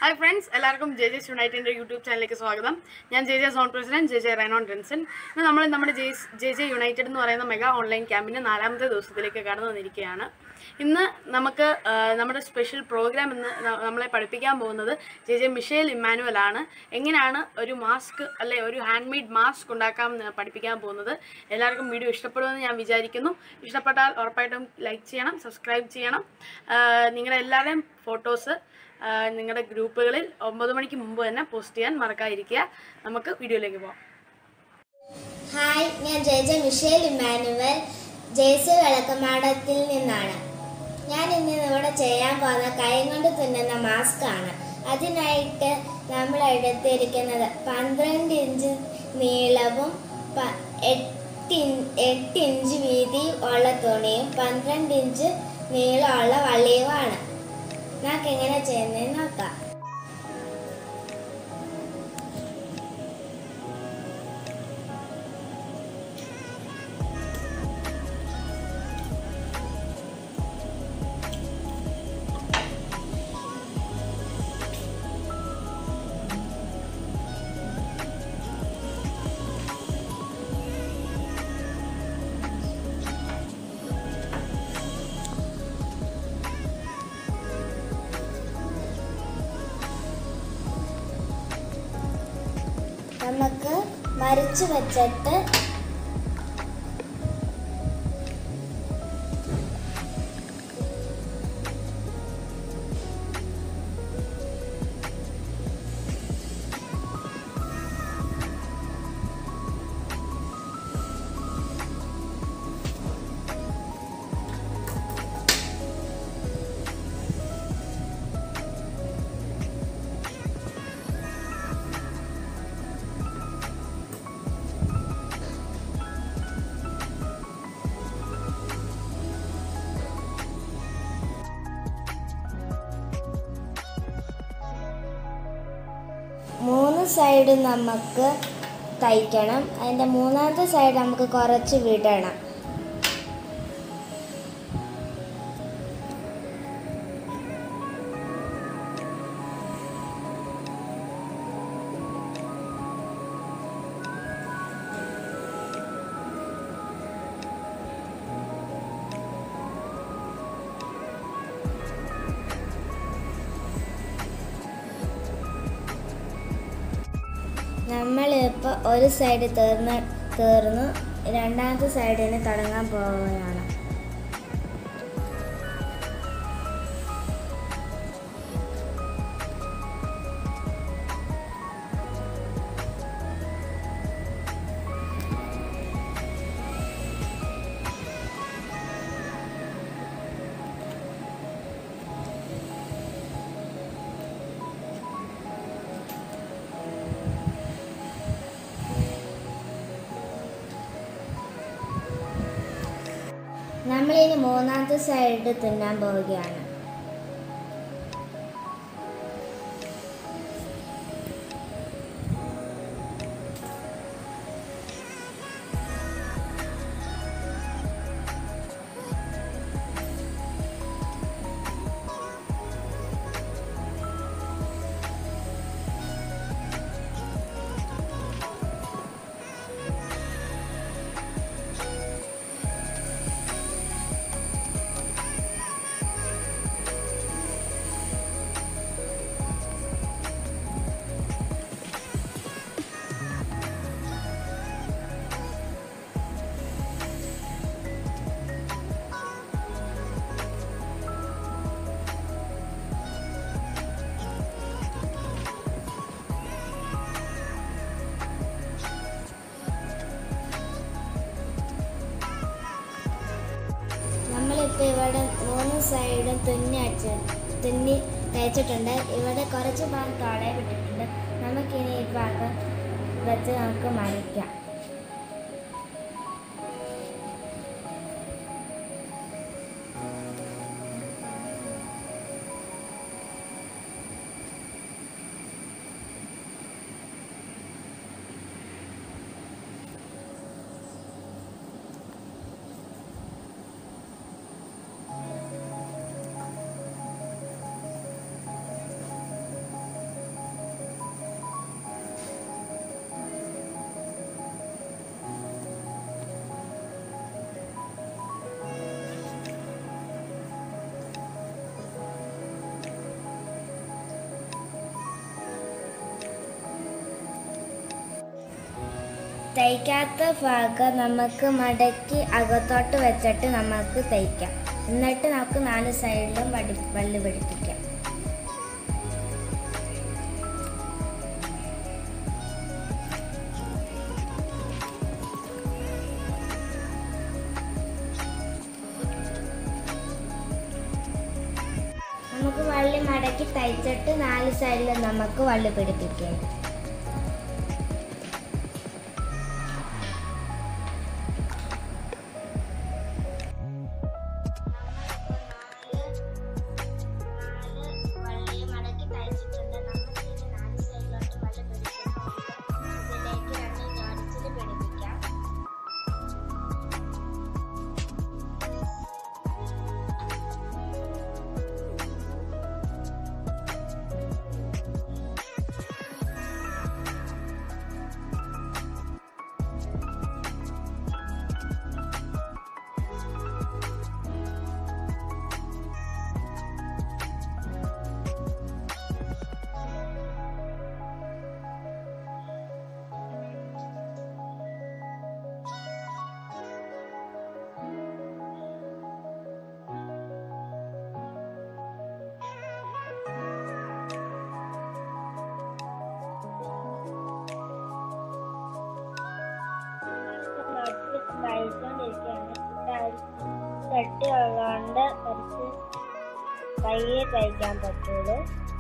hi friends എല്ലാവർക്കും J J യുണൈറ്റഡിൻ്റെ YouTube ചാനലിലേക്ക് സ്വാഗതം ഞാൻ J J zone president J J Renon Denson ഇന്ന് നമ്മൾ നമ്മുടെ ജെ ജെ ജെ യുണൈറ്റഡ് എന്ന് പറയുന്ന മെഗാ ഓൺലൈൻ ക്യാമ്പിൻ്റെ നാലാമത്തെ ദിവസത്തിലേക്ക് കടന്നു വന്നിരിക്കുകയാണ് ഇന്ന് നമുക്ക് ആ, നമ്മുടെ സ്പെഷ്യൽ പ്രോഗ്രാം ഇന്ന് ന- നമ്മളെ പഠിപ്പിക്കാൻ പോകുന്നത് ജെ ജെ മിഷേൽ ഇമ്മാനുവൽ ആണ് എങ്ങനെയാണ് ഒരു മാസ്ക് അല്ലെ ഒരു ഹാൻഡ് മെയ്ഡ് മാസ്ക് ഉണ്ടാക്കാം എന്ന് പഠിപ്പിക്കാൻ പോകുന്നത് എല്ലാവർക്കും വീഡിയോ ഇഷ്ടപ്പെടുമെന്ന് ഞാൻ വിചാരിക്കുന്നു ഇഷ്ടപ്പെട്ടാൽ ഉറപ്പായിട്ടും ലൈക്ക് ചെയ്യണം സബ്സ്ക്രൈബ് ചെയ്യണം ആ, നിങ്ങളുടെ എല്ലാവരുടെയും ഫോട്ടോസ് നിങ്ങളുടെ ഗ്രൂപ്പുകളിൽ ഒമ്പത് മണിക്ക് മുമ്പ് തന്നെ പോസ്റ്റ് ചെയ്യാൻ മറക്കാതിരിക്കുക നമുക്ക് വീഡിയോയിലേക്ക് പോകാം ഹായ് ഞാൻ J J Michelle Immanuel J C വിളക്കമാടത്തിൽ നിന്നാണ് ഞാൻ ഇന്ന് ഇവിടെ ചെയ്യാൻ പോകുന്ന കൈ കൊണ്ട് തുന്നുന്ന മാസ്ക് ആണ് അതിനായിട്ട് നമ്മൾ എടുത്തിരിക്കുന്നത് പന്ത്രണ്ട് ഇഞ്ച് നീളവും പ- എട്ട് ഇൻ- എട്ട് ഇഞ്ച് വീതി ഉള്ള തുണിയും പന്ത്രണ്ട് ഇഞ്ച് നീളമുള്ള വള്ളിയുമാണ് നമുക്ക് എങ്ങനെ ചെയ്യുന്നതെന്ന് നോക്കാം നമുക്ക് മരിച്ചു വെച്ചിട്ട് മൂന്ന് സൈഡ് നമുക്ക് തയ്ക്കണം അതിൻ്റെ മൂന്നാമത്തെ സൈഡ് നമുക്ക് കുറച്ച് വിടണം നമ്മളിപ്പോൾ ഒരു സൈഡ് തീർന്ന് തീർന്നു രണ്ടാമത്തെ സൈഡിന് തുടങ്ങാൻ പോവുകയാണ് നമ്മളിനി മൂന്നാമത്തെ സൈഡ് തിന്നാൻ പോവുകയാണ് നമ്മളിപ്പോൾ ഇവിടെ മൂന്ന് സൈഡും തുന്നി അടിച്ച് തുന്നി തയ്ച്ചിട്ടുണ്ട് ഇവിടെ കുറച്ച് ഭാഗം കളയെ വിട്ടിട്ടുണ്ട് നമുക്കിനി ഈ ഭാഗം വെച്ച് നമുക്ക് മറിക്കാം തയ്ക്കാത്ത ഭാഗം നമുക്ക് മടക്കി അകത്തോട്ട് വെച്ചിട്ട് നമുക്ക് തയ്ക്കാം എന്നിട്ട് നമുക്ക് നാല് സൈഡിലും വടി വള്ളി പിടിപ്പിക്കാം നമുക്ക് വള്ളി മടക്കി തയ്ച്ചിട്ട് നാല് സൈഡിലും നമുക്ക് വള്ളി പിടിപ്പിക്കാം തയ്ച്ചോണ്ടിരിക്കുകയാണ് തട്ടി ഉള്ളതുകൊണ്ട് കുറച്ച് പയ്യെ തയ്ക്കാൻ പറ്റുള്ളൂ